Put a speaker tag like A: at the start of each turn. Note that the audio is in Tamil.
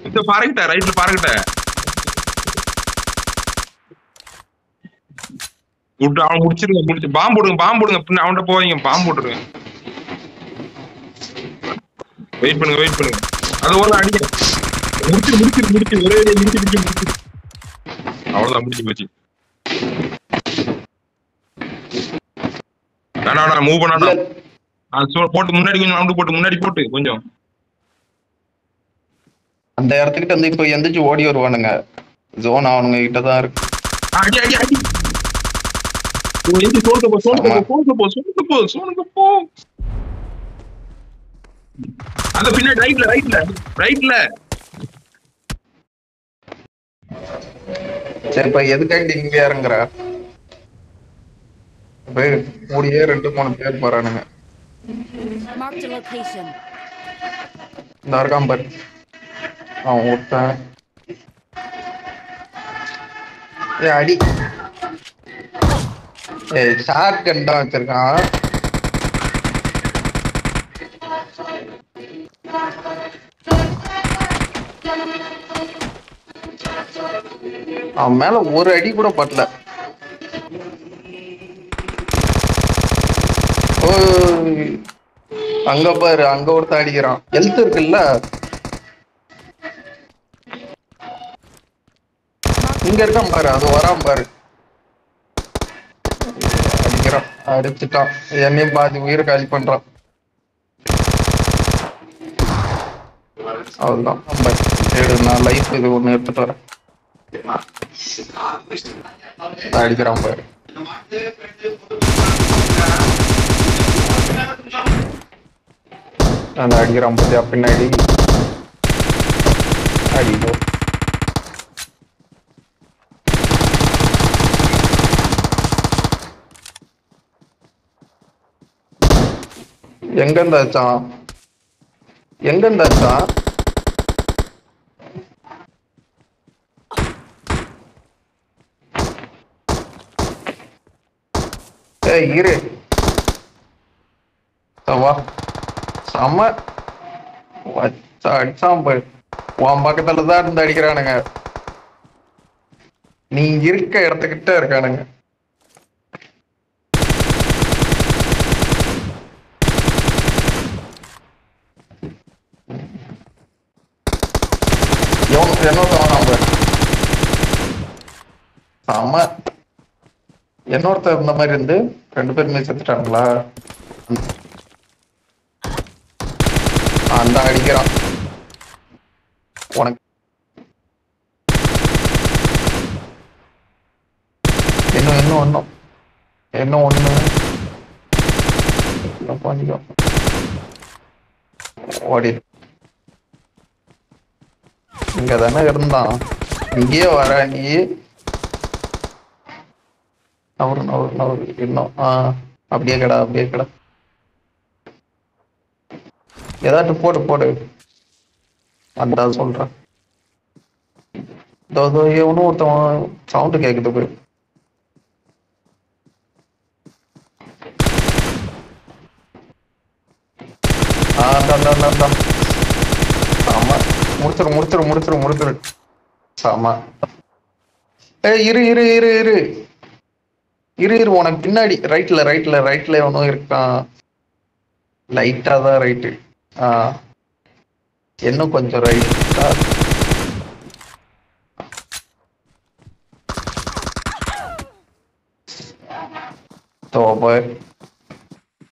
A: இந்த பாருங்கிட்ட ரைட்ல பாருங்கிட்ட விட்டு அவன் முடிச்சிருங்க முடிச்சு பாம்பு போடுங்க பாம்பு போடுங்க பின்ன அவன்கிட்ட போவீங்க பாம்பு போட்டுருங்க வெயிட் பண்ணுங்க வெயிட் பண்ணுங்க அது ஒரு அடிங்க முடிச்சு முடிச்சு முடிச்சு ஒரே அடியா முடிச்சு முடிச்சு முடிச்சு அவ்வளவுதான் முடிச்சு போச்சு வேணாம் வேணாம் மூவ் பண்ணாடா அது சோ- போட்டு முன்னாடி கொஞ்சம் ரவுண்டு போட்டு முன்னாடி போட்டு கொஞ்சம்
B: அந்த இடத்துக்கிட்ட வந்து இப்போ எந்திரிச்சு ஓடி வருவானுங்க ஜோன் அவனுங்க கிட்ட தான் இருக்கு
A: அடி அடி அடி ஓ, எந்தி சோனுக்கு போ சோனுக்கு போ சோனுக்கு போ சோனுக்கு போ சோனுக்கு போ அந்த பின்னாடி ரைட்ல ரைட்ல ரைட்ல
B: சரி இப்ப எதுக்காண்டி இங்க இறங்குற போய் மூடியே ரெண்டு மூணு பேர் போறானுங்க
C: Marked a location.
B: இந்த இருக்கான் பாரு அவன் ஒருத்தன் ஏ அடி ஏ ஷார்ட் கன் தான் வச்சிருக்கான் அவன் மேல ஒரு அடி கூட படல ஓய். அங்க பாரு அங்க ஒருத்தன் அடிக்கிறான் ஹெல்த் இருக்குல்ல இங்க இருக்கான் பாரு அது வரான் பாரு அடிக்கிறான் அடிச்சுட்டான் என்னையும் பாதி உயிரை காலி பண்றான் அவ்வளவுதான் பாரு. சரி, நான் லைஃப் இது ஒண்ணு எடுத்துட்டு வரேன் அடிக்கிறான் பாரு அந்த அடிக்கிறான் பாத்தியா பின்னாடி அடிக்கோ எங்க இருந்தாச்சான் எங்க இருந்தாச்சான் ஏய் இரு வா செம்ம வச்சா அடிச்சான் போய் உன் பக்கத்துல தான் இருந்து அடிக்கிறானுங்க நீ இருக்க இடத்துக்கிட்ட இருக்கானுங்க எவன் என்ன தவறான் பாரு செம்ம என்னொருத்தர் இருந்த மாதிரி இருந்து ரெண்டு பேருமே செத்துட்டாங்களா அந்த அடிக்கிறான் உனக்கு இன்னும் இன்னும் ஒன்றும் இன்னும் ஒண்ணு இன்னும் கொஞ்சம் ஓடி இங்க தானே இருந்தான் இங்கேயே வர நீ நவரு நவரு நவரு இன்னும் ஆ அப்படியே கடா அப்படியே கடா ஏதாட்டும் போடு போடு அந்த சொல்றேன் இதோ இதோ எவனும் ஒருத்தவன் சவுண்டு கேக்குது போய் ஆ தான் தான் தான் தான் ஆமா முடிச்சிரு முடிச்சிரு முடிச்சிரு முடிச்சிரு ஆமா ஏய் இரு இரு இரு இரு இரு இரு உனக்கு பின்னாடி ரைட்ல ரைட்ல ரைட்ல எவனும் இருக்கான் லைட்டா தான் ரைட்டு ஆ இன்னும் கொஞ்சம் ரைட்டா தோபர்